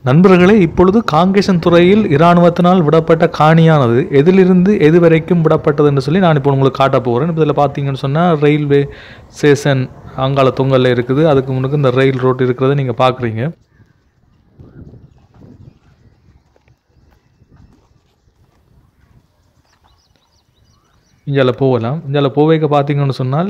நண்பர்களே இப்பொழுது காங்கேசன் துறையில் இராணுவத்தினால் விடப்பட்ட காணியானது எதிலிருந்து எது வரைக்கும் விடப்பட்டது என்று சொல்லி நான் இப்போ உங்களுக்கு காட்ட போகிறேன் இப்போ இதில் பார்த்தீங்கன்னு சொன்னால் ரயில்வே ஸ்டேஷன் அங்கால தொங்கலில் இருக்குது அதுக்கு முன்னுக்கு இந்த ரயில் ரோட் இருக்கிறத நீங்கள் பார்க்குறீங்க இஞ்சால போகலாம் இஞ்சால போவைக்க பார்த்தீங்கன்னு சொன்னால்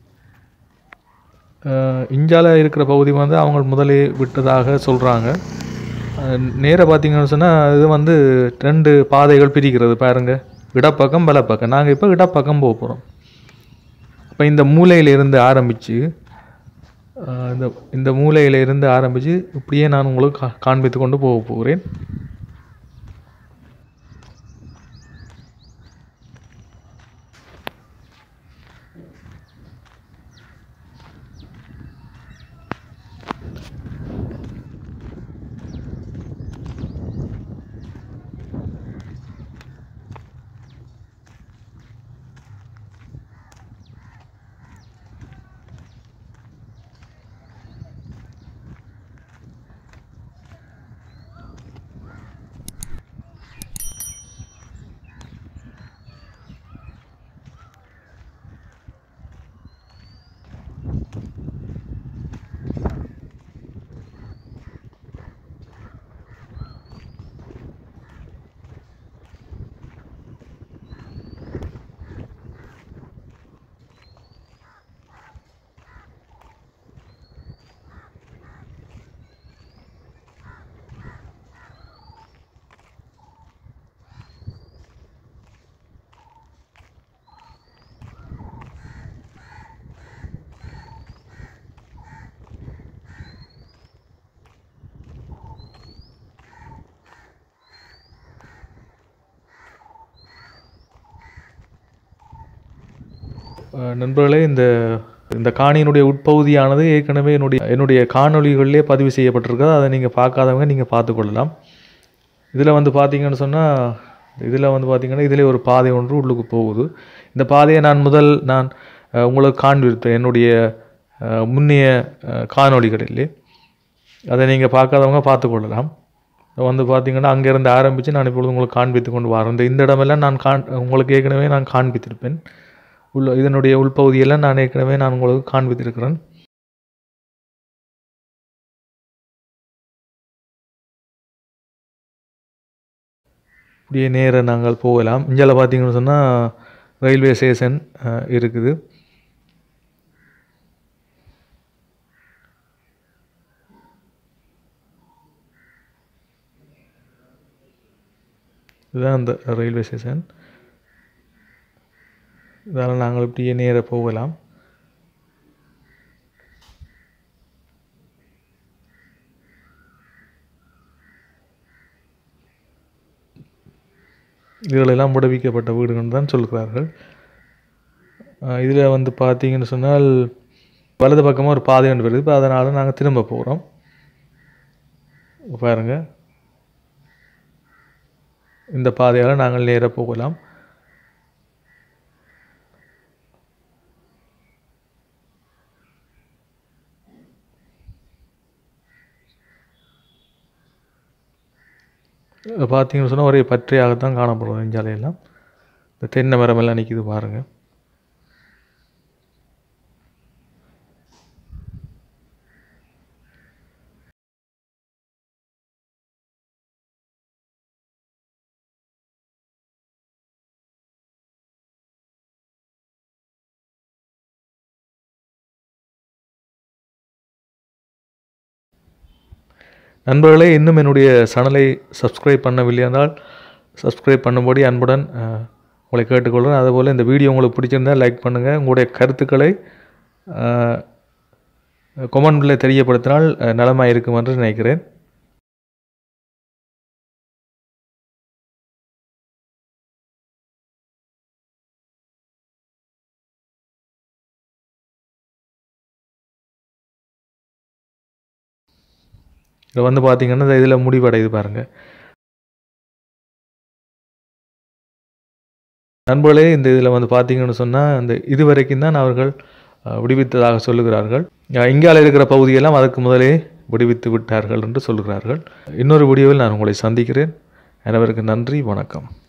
இஞ்சால இருக்கிற பகுதி வந்து அவங்க முதலே விட்டதாக சொல்கிறாங்க நேராக பார்த்தீங்கன்னு சொன்னால் இது வந்து ரெண்டு பாதைகள் பிரிக்கிறது பாருங்க இடப்பக்கம் வலப்பக்கம் நாங்கள் இப்போ இடப்பக்கம் போக போகிறோம் இப்போ இந்த மூலையில இருந்து ஆரம்பித்து இந்த இந்த மூலையில இருந்து ஆரம்பித்து இப்படியே நான் உங்களுக்கு கா காண்பித்து கொண்டு போக போகிறேன் அஹ் நண்பர்களே இந்த இந்த காணியினுடைய உட்பகுதியானது ஏற்கனவே என்னுடைய என்னுடைய காணொளிகளிலே பதிவு செய்யப்பட்டிருக்கு அதை நீங்கள் பார்க்காதவங்க நீங்கள் பார்த்துக்கொள்ளலாம் இதில் வந்து பார்த்தீங்கன்னு சொன்னால் இதில் வந்து பார்த்தீங்கன்னா இதிலே ஒரு பாதை ஒன்று உள்ளுக்கு போகுது இந்த பாதையை நான் முதல் நான் அஹ், உங்களுக்கு காண்பித்தேன் என்னுடைய அஹ், முன்னைய அஹ், காணொளிகளிலே அதை நீங்கள் பார்க்காதவங்க பார்த்துக்கொள்ளலாம் வந்து பார்த்தீங்கன்னா அங்கேருந்து ஆரம்பித்து நான் இப்பொழுது உங்களுக்கு காண்பித்து கொண்டு வரேன் இந்த இந்த இடமெல்லாம் நான் காண் உங்களுக்கு ஏற்கனவே நான் காண்பித்திருப்பேன் உள்ள இதனுடைய உள்பகுதியெல்லாம் நான் ஏற்கனவே நான் உங்களுக்கு காண்பித்திருக்கிறேன் இப்படியே நேர நாங்கள் போகலாம் இந்தியாவில் பார்த்தீங்கன்னு சொன்னால் ரயில்வே ஸ்டேஷன் அஹ், இருக்குது இதுதான் அந்த ரயில்வே ஸ்டேஷன் இதனால் நாங்கள் இப்படியே நேர போகலாம் இதுகளெல்லாம் முடவிக்கப்பட்ட வீடுகள் தான் சொல்கிறார்கள் இதில் வந்து பார்த்தீங்கன்னு சொன்னால் வலது பக்கமாக ஒரு பாதை ஒன்று வருது இப்போ அதனால் நாங்கள் திரும்ப போகிறோம் பாருங்க இந்த பாதையால் நாங்கள் நேராக போகலாம் பார்த்தீங்கன்னு சொன்னால் ஒரே பற்றையாகத்தான் காணப்படும் நெஞ்சாலையெல்லாம் இந்த தென்னை மரம் எல்லாம் நிற்கிது பாருங்கள் நண்பர்களே இன்னும் என்னுடைய சேனலை சப்ஸ்கிரைப் பண்ணவில்லை என்றால் சப்ஸ்கிரைப் பண்ணும்படி அன்புடன் அஹ், உங்களை கேட்டுக்கொள்கிறேன் அதுபோல் இந்த வீடியோ உங்களுக்கு பிடிச்சிருந்தால் லைக் பண்ணுங்கள் உங்களுடைய கருத்துக்களை கொமெண்டில் தெரியப்படுத்தினால் அஹ், நலமாக இருக்கும் என்று நினைக்கிறேன் இதில் வந்து பார்த்தீங்கன்னா இதில் முடிவடையுது பாருங்கள் நண்பர்களே இந்த இதில் வந்து பார்த்தீங்கன்னு சொன்னால் இந்த இது வரைக்கும் தான் அவர்கள் அஹ், விடுவித்ததாக சொல்லுகிறார்கள் அஹ், இங்கால இருக்கிற பகுதியெல்லாம் அதுக்கு முதலே விடுவித்து விட்டார்கள் என்று சொல்கிறார்கள் இன்னொரு வீடியோவில் நான் உங்களை சந்திக்கிறேன் அனைவருக்கு நன்றி வணக்கம்